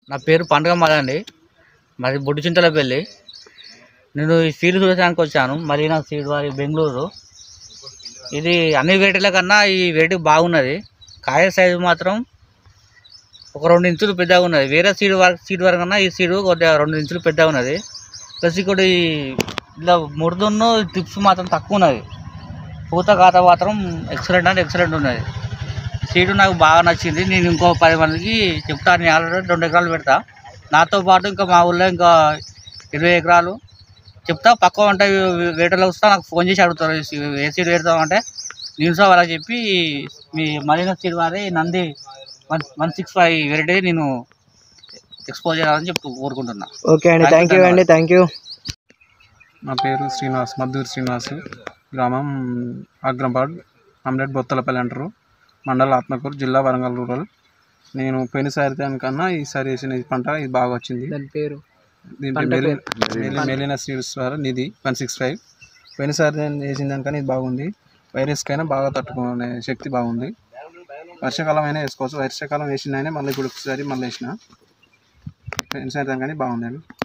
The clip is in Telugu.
నా పేరు పండుగ మదండి మాది బొడ్డుచింతల పెళ్ళి నేను ఈ సీడ్ చూడడానికి వచ్చాను మరీనా సీడ్ వారి బెంగళూరు ఇది అన్ని వెరైటీల కన్నా ఈ వెరైటీ బాగున్నది కాయ సైజు మాత్రం ఒక రెండు ఇంచులు పెద్దగా ఉన్నది వేరే సీడ్ వరకు సీడ్ వరకు కన్నా ఈ సీడ్ కొద్దిగా రెండు ఇంచులు పెద్దగా ఉన్నది ప్లస్ ఇక్కడ ఈ ఇలా ముడుదున్న టిప్స్ మాత్రం తక్కువ ఉన్నది పూత ఖాతా మాత్రం ఎక్సలెంట్ అంటే ఎక్సలెంట్ ఉన్నది సీడు నాకు బాగా నచ్చింది నేను ఇంకో పది మందికి చెప్తాను నేను ఆల్రెడీ రెండు ఎకరాలు పెడతా నాతో పాటు ఇంకా మా ఊళ్ళో ఇంకా ఇరవై ఎకరాలు చెప్తా పక్క వంట వేటలో వస్తా నాకు ఫోన్ చేసి అడుగుతారు ఏ సీడ్ పెడతాం అంటే నేను సార్ అలా చెప్పి మీ మరీనా సీడ్ వారి Nandi one one six five variety నేను ఎక్స్పోజ్ చేయాలని చెప్పి కోరుకుంటున్నా ఓకే అండి థ్యాంక్ యూ అండి థ్యాంక్ యూ నా పేరు శ్రీనివాస్ మద్దూరు శ్రీనివాస్ గ్రామం అగ్రంపాడ్ అమ్లెట్ బొత్తలపల్లి అంటారు మండల ఆత్మకూరు జిల్లా వరంగల్ రూరల్ నేను పోయినసారి దానికన్నా ఈసారి వేసిన ఈ పంట ఇది బాగా వచ్చింది దాని పేరు దీంట్లో పంట మెలి మెలి- మెలినా సీడ్స్ ద్వారా నిధి వన్ సిక్స్ ఫైవ్ పోయినసారి నేను వేసిన దానికన్నా ఇది బాగుంది వైరస్కైనా బాగా తట్టుకునే శక్తి బాగుంది వర్షాకాలం అయినా వేసుకోవచ్చు వర్షాకాలం వేసిన మళ్ళీ ఇప్పుడు ఒకసారి మళ్ళీ వేసిన పోయినసారి దానికని బాగుందండి